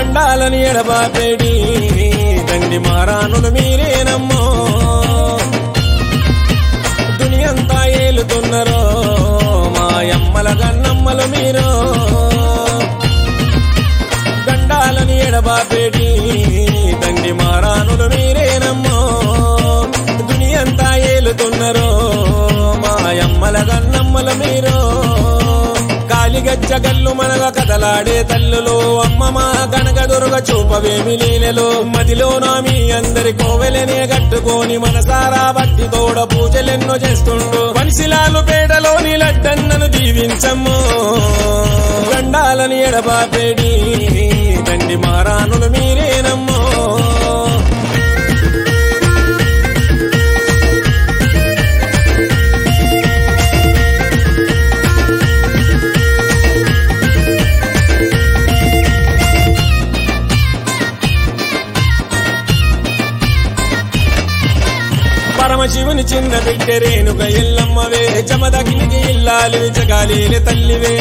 గండాలని ఎడబాపేడి దండి మారానులు మీరేనమ్మో దునియంతా ఏలుతున్నరో మాయమ్మల గన్నమ్మలు మీరు గండాలని ఎడబాపేడి దండి మారానులు మీరేనమ్మో దునియంతా ఏలుతున్నరో మాయమ్మల గన్నమ్మల మీరు కాలిగజ్జ గల్లు మనగ కదలాడే తల్లులు అమ్మ మా కనక దుర్గ చూపవేమి లీలలు మదిలో నా మీ అందరి కోవెలనే కట్టుకొని మనసారా బట్టి తోడ పూజలెన్నో చేస్తుండు మనిషిలాలు పేటలోని లడ్డన్నను దీవించమ్మో గండాలని ఎడబాపేడి దండి మారానులు మీరేనమ్మో పరమశివుని చిన్న బిడ్డ రేణుక ఎల్లమ్మవే జమదగ్నికి ఇల్లాలి జగాలీలి తల్లివే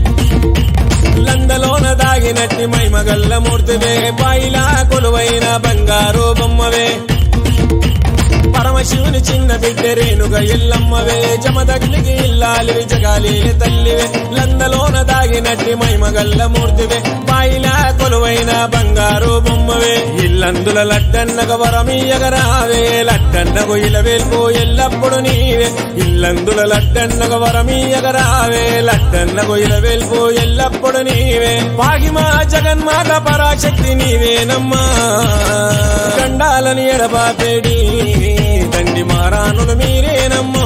లందలోన దాగినట్టి మైమగల్ల మూర్తివే బాయిలా కొలువైన బంగారు బొమ్మవే పరమశివుని చిన్న బిడ్డ రేణుక ఎల్లమ్మవే జమదగ్నికి ఇల్లాలి జగాలీలి తల్లివే లందలోన దాగినట్టి మైమగల్ల మూర్తివే బాయిలా కొలువైన బంగారు బొమ్మవే ఇల్లందుల లడ్డన్నగ వరమీయగరావే లడ్డన్నకు ఇలవేల్పు ఎల్లప్పుడు నీవే ఇల్లందుల లడ్డన్నగ వరమీయగరావే లడ్డన్నకు ఇలవేల్పు ఎల్లప్పుడు నీవే పాగిమా జగన్మాత పరాశక్తి నీవేనమ్మా గండాలని ఎడబాపేడి దండి మారానులు మీరేనమ్మో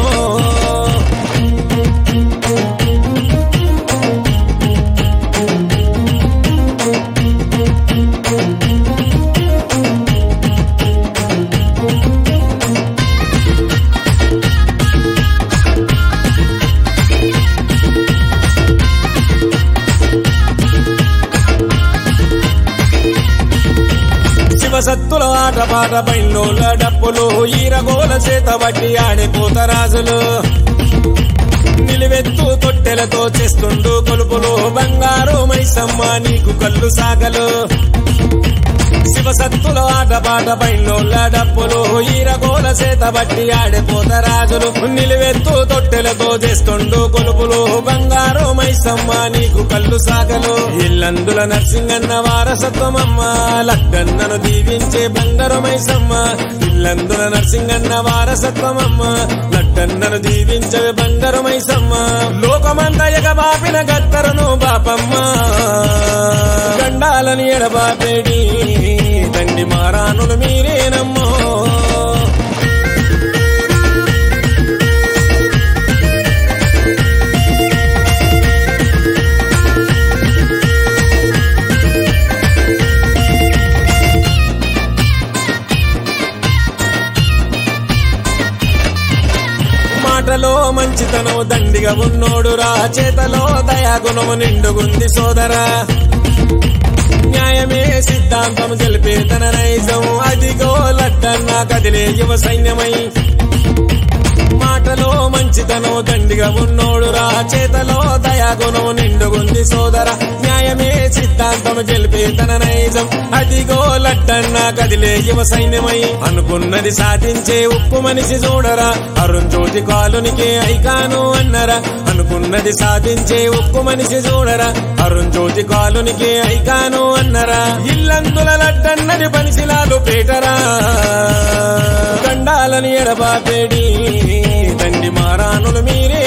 శివసత్తుల ఆట పాట బయలుల డప్పులు ఈరగోల చేత బట్టి ఆడిపోత రాజులు నిలువెత్తు తొట్టెలతో చేస్తుండు కొలుపులు బంగారు మైసమ్మ నీకు కళ్ళు సాగలు శివసత్తుల ఆట పాట బయలుల డప్పులు ఈరగోల చేత బట్టి ఆడిపోత రాజులు నిలువెత్తు తొట్టెలతో చేస్తుండు కొలుపులు బంగారు మైసమ్మ నీకు కళ్ళు సాగలు ఇల్లందుల నర్సింగన్న వారసత్వమమ్మ లక్కన్నను దీవించే బంగారు మైసమ్మ ఇల్లందుల నర్సింగన్న వారసత్వమమ్మ లక్కన్నను దీవించే బంగారు మైసమ్మ లోకమంత ఎగబాపిన గత్తరను బాపమ్మ గండాలని ఎడబాపేడి దండి మారానులు మీరేనమ్మో మాటలో మంచితనం దండిగా ఉన్నోడురా చేతలో దయాగుణము నిండుగుంది సోదరా న్యాయమే సిద్ధాంతం తెలిపే తన నైజం అదిగో లడ్డన్న కదిలే యువ సైన్యమై మాటలో మంచితనం దండిగా ఉన్నోడురా చేతలో దయాగుణం నిండుగుంది సోదర న్యాయమే సిద్ధాంతం గెలిపే తన నైజం అదిగో లడ్డన్న కదిలే యువ సైన్యమై అనుకున్నది సాధించే ఉప్పు మనిషి చూడరా అరుణ్ జ్యోతి కాలునికి ఐకాను అన్నరా అనుకున్నది సాధించే ఉప్పు మనిషి చూడరా అరుణ్ జ్యోతి కాలునికి ఐకాను అన్నరా ఇల్లందుల లడ్డన్నది పనిసిలాలు పేటరా గండాలని ఎడబాపేడి దండి మారానులు మీరే